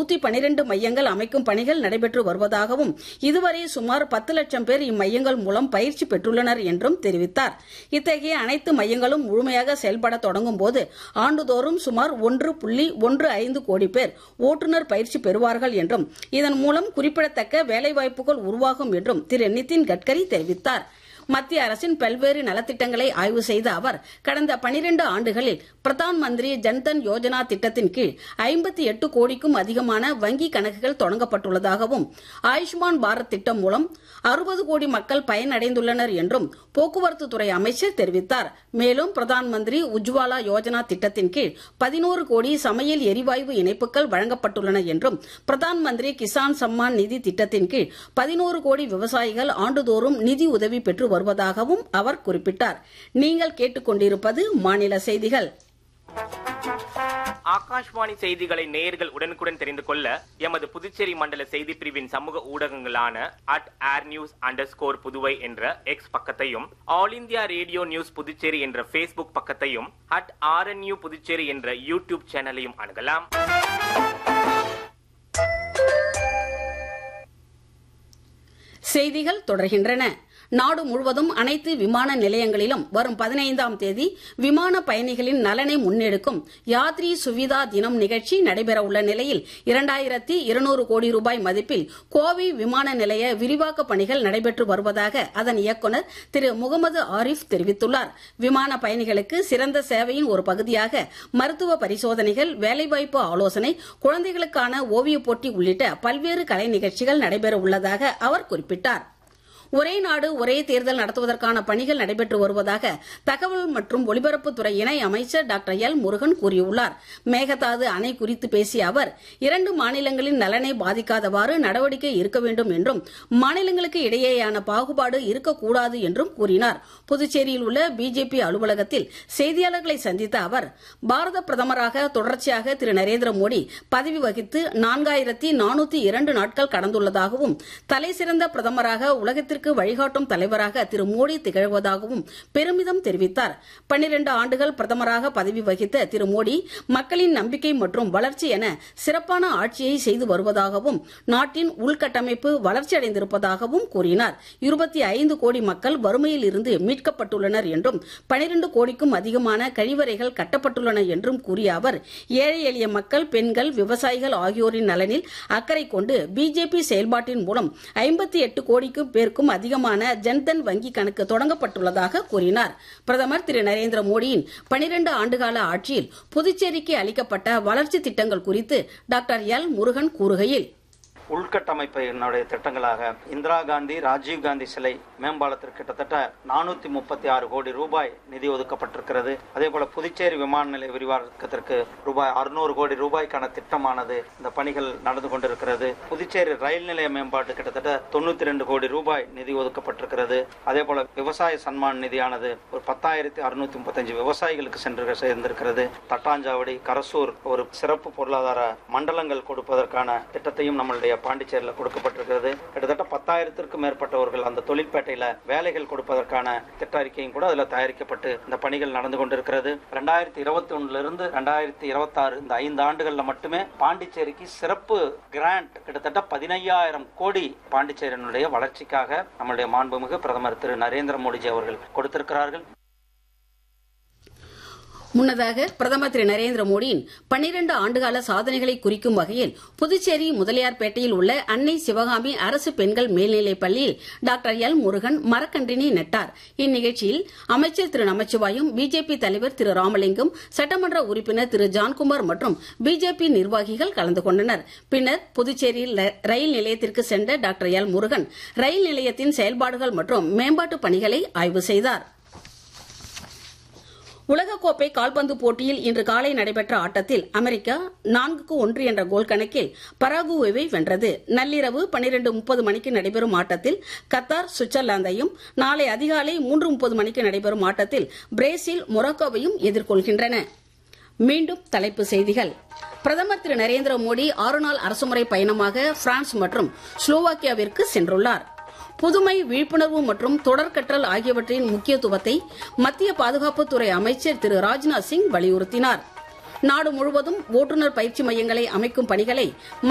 நூத்தி பனிரெண்டு மையங்கள் அமைக்கும் பணிகள் நடைபெற்று வருவதாகவும் இதுவரை சுமார் பத்து லட்சம் பேர் இம்மையங்கள் மூலம் பயிற்சி பெற்றுள்ளனர் என்றும் தெரிவித்தார் இத்தகைய அனைத்து மையங்களும் முழுமையாக செயல்பட தொடங்கும் போது ஆண்டுதோறும் சுமார் ஒன்று புள்ளி ஒன்று ஐந்து கோடி பேர் ஓட்டுநர் பயிற்சி பெறுவார்கள் என்றும் இதன் மூலம் குறிப்பிடத்தக்க வேலைவாய்ப்புகள் உருவாகும் என்றும் திரு நிதின் கட்கரி தெரிவித்தார் மத்திய அரசின் பல்வேறு நலத்திட்டங்களை ஆய்வு செய்த அவர் கடந்த பனிரெண்டு ஆண்டுகளில் பிரதான் மந்திரி ஜன்தன் யோஜனா திட்டத்தின் கீழ் ஐம்பத்தி எட்டு கோடிக்கும் அதிகமான வங்கி கணக்குகள் தொடங்கப்பட்டுள்ளதாகவும் ஆயுஷ்மான் பாரத் திட்டம் மூலம் அறுபது கோடி மக்கள் பயனடைந்துள்ளனர் என்றும் போக்குவரத்து துறை அமைச்சர் தெரிவித்தார் மேலும் பிரதான் மந்திரி உஜ்வாலா யோஜனா திட்டத்தின் கீழ் பதினோரு கோடி சமையல் எரிவாயு இணைப்புகள் வழங்கப்பட்டுள்ளன என்றும் பிரதான் மந்திரி கிசான் சம்மான் நிதி திட்டத்தின் கீழ் பதினோரு கோடி விவசாயிகள் ஆண்டுதோறும் நிதி உதவி பெற்று வருவதாகவும் அவர் குறிப்பிட்டார் நீங்கள் கேட்டுக்கொண்டிருப்பது மாநில செய்திகள் ஆகாஷ்வாணி செய்திகளை நேயர்கள் உடனுக்குடன் தெரிந்து கொள்ள எமது புதுச்சேரி மண்டல செய்தி பிரிவின் சமூக ஊடகங்களான at air news under Puduvai என்ற எக்ஸ் பக்கத்தையும் All India Radio news Puducherry என்ற ஃபேஸ்புக் பக்கத்தையும் அட் ஆர்என்யூ புதுச்சேரி என்ற யூடியூப் சேனலையும் அணுகலாம் செய்திகள் தொடர்கின்றன நாடு முழுவதும் அனைத்து விமான நிலையங்களிலும் வரும் பதினைந்தாம் தேதி விமான பயணிகளின் நலனை முன்னெடுக்கும் யாத்ரி சுவிதா தினம் நிகழ்ச்சி நடைபெறவுள்ள நிலையில் இரண்டாயிரத்தி இருநூறு கோடி ரூபாய் மதிப்பில் கோவை விமான நிலைய விரிவாக்க பணிகள் நடைபெற்று வருவதாக அதன் இயக்குநர் திரு முகமது ஆரிஃப் தெரிவித்துள்ளார் விமான பயணிகளுக்கு சிறந்த சேவையின் ஒரு பகுதியாக மருத்துவ பரிசோதனைகள் வேலைவாய்ப்பு ஆலோசனை குழந்தைகளுக்கான ஓவியப் போட்டி உள்ளிட்ட பல்வேறு கலை நிகழ்ச்சிகள் நடைபெற உள்ளதாக அவர் குறிப்பிட்டார் ஒரே நாடு ஒரே தேர்தல் நடத்துவதற்கான பணிகள் நடைபெற்று வருவதாக தகவல் மற்றும் ஒலிபரப்புத்துறை இணை அமைச்சர் டாக்டர் எல் முருகன் கூறியுள்ளார் மேகதாது அணை குறித்து பேசிய அவர் இரண்டு மாநிலங்களின் நலனை பாதிக்காதவாறு நடவடிக்கை இருக்க வேண்டும் என்றும் மாநிலங்களுக்கு இடையேயான பாகுபாடு இருக்கக்கூடாது என்றும் கூறினார் புதுச்சேரியில் உள்ள பிஜேபி அலுவலகத்தில் செய்தியாளர்களை சந்தித்த அவர் பாரத பிரதமராக தொடர்ச்சியாக திரு நரேந்திர மோடி பதவி வகித்து நான்காயிரத்தி நானூத்தி இரண்டு நாட்கள் கடந்துள்ளதாகவும் தலைசிறந்த பிரதமராக உலகத்திற்கு நாட்டிற்கு வழிகாட்டும் தலைவராக திரு மோடி திகழ்வதாகவும் பெருமிதம் தெரிவித்தார் பன்னிரண்டு ஆண்டுகள் பிரதமராக பதவி வகித்த திரு மோடி மக்களின் நம்பிக்கை மற்றும் வளர்ச்சி என சிறப்பான ஆட்சியை செய்து வருவதாகவும் நாட்டின் உள்கட்டமைப்பு வளர்ச்சியடைந்திருப்பதாகவும் கூறினார் இருபத்தி ஐந்து கோடி மக்கள் வறுமையில் இருந்து மீட்கப்பட்டுள்ளனர் என்றும் பனிரண்டு கோடிக்கும் அதிகமான கழிவறைகள் கட்டப்பட்டுள்ளன என்றும் கூறிய அவர் ஏழை எளிய மக்கள் பெண்கள் விவசாயிகள் ஆகியோரின் நலனில் அக்கறை கொண்டு பிஜேபி செயல்பாட்டின் மூலம் ஐம்பத்தி எட்டு கோடிக்கும் பேருக்கும் அதிகமான ஜன்தன் வங்கி கணக்கு தொடங்கப்பட்டுள்ளதாக கூறினார் பிரதமர் திரு நரேந்திர மோடியின் பனிரண்டு ஆண்டுகால ஆட்சியில் புதுச்சேரிக்கு அளிக்கப்பட்ட வளர்ச்சி திட்டங்கள் குறித்து டாக்டர் எல் முருகன் கூறுகையில் உள்கட்டமைப்பினுடைய திட்டங்களாக இந்திரா காந்தி ராஜீவ் காந்தி சிலை மேம்பாலத்திற்கு கிட்டத்தட்ட நானூத்தி முப்பத்தி ஆறு கோடி ரூபாய் நிதி ஒதுக்கப்பட்டிருக்கிறது அதே போல புதுச்சேரி விமான நிலைய விரிவாக்கத்திற்கு ரூபாய் அறுநூறு கோடி ரூபாய்க்கான திட்டமானது இந்த பணிகள் நடந்து கொண்டிருக்கிறது புதுச்சேரி ரயில் நிலைய மேம்பாட்டு கிட்டத்தட்ட தொண்ணூத்தி ரெண்டு கோடி ரூபாய் நிதி ஒதுக்கப்பட்டிருக்கிறது அதே போல விவசாய சன்மான் நிதியானது ஒரு பத்தாயிரத்தி அறுநூத்தி முப்பத்தஞ்சு விவசாயிகளுக்கு சென்று சேர்ந்திருக்கிறது தட்டாஞ்சாவடி கரசூர் ஒரு சிறப்பு பொருளாதார மண்டலங்கள் கொடுப்பதற்கான திட்டத்தையும் நம்மளுடைய பாண்டிச்சேரியில் கொடுக்கப்பட்டிருக்கிறது கிட்டத்தட்ட பத்தாயிரத்திற்கும் மேற்பட்டவர்கள் அந்த தொழிற்பேட்டையில வேலைகள் கொடுப்பதற்கான திட்ட அறிக்கையும் கூட அதில் தயாரிக்கப்பட்டு இந்த பணிகள் நடந்து கொண்டிருக்கிறது ரெண்டாயிரத்தி இருபத்தி ஒண்ணுல இருந்து ரெண்டாயிரத்தி இருபத்தி ஆறு இந்த ஐந்து ஆண்டுகள்ல மட்டுமே பாண்டிச்சேரிக்கு சிறப்பு கிராண்ட் கிட்டத்தட்ட பதினையாயிரம் கோடி பாண்டிச்சேரியினுடைய வளர்ச்சிக்காக நம்முடைய மாண்புமிகு பிரதமர் திரு நரேந்திர மோடிஜி அவர்கள் கொடுத்திருக்கிறார்கள் முன்னதாக பிரதமர் திரு நரேந்திர மோடியின் பன்னிரண்டு ஆண்டுகால சாதனைகளை குறிக்கும் வகையில் புதுச்சேரி முதலியார்பேட்டையில் உள்ள அன்னை சிவகாமி அரசு பெண்கள் மேல்நிலைப் பள்ளியில் டாக்டர் எல் முருகன் மரக்கன்றினை நட்டார் இந்நிகழ்ச்சியில் அமைச்சர் திரு நமச்சிவாயம் பிஜேபி தலைவர் திரு ராமலிங்கம் சட்டமன்ற உறுப்பினர் திரு ஜான்குமார் மற்றும் பிஜேபி நிர்வாகிகள் கலந்து கொண்டனர் பின்னர் புதுச்சேரி ரயில் நிலையத்திற்கு சென்ற டாக்டர் எல் முருகன் ரயில் நிலையத்தின் செயல்பாடுகள் மற்றும் மேம்பாட்டு பணிகளை ஆய்வு செய்தார் உலகக்கோப்பை கால்பந்து போட்டியில் இன்று காலை நடைபெற்ற ஆட்டத்தில் அமெரிக்கா நான்குக்கு ஒன்று என்ற கோல் கணக்கில் பராகுவேவை வென்றது நள்ளிரவு பனிரெண்டு முப்பது மணிக்கு நடைபெறும் ஆட்டத்தில் கத்தார் சுவிட்சர்லாந்தையும் நாளை அதிகாலை மூன்று முப்பது மணிக்கு நடைபெறும் ஆட்டத்தில் பிரேசில் மொராக்கோவையும் எதிர்கொள்கின்றன மீண்டும் தலைப்பு செய்திகள் பிரதமர் திரு நரேந்திர மோடி ஆறு நாள் அரசுமுறை பயணமாக பிரான்ஸ் மற்றும் ஸ்லோவாக்கியாவிற்கு சென்றுள்ளார் புதுமை விழிப்புணர்வு மற்றும் தொடர்கற்றல் ஆகியவற்றின் முக்கியத்துவத்தை மத்திய பாதுகாப்புத்துறை அமைச்சர் திரு ராஜ்நாத் சிங் வலியுறுத்தினார் நாடு முழுவதும் ஓட்டுநர் பயிற்சி மையங்களை அமைக்கும் பணிகளை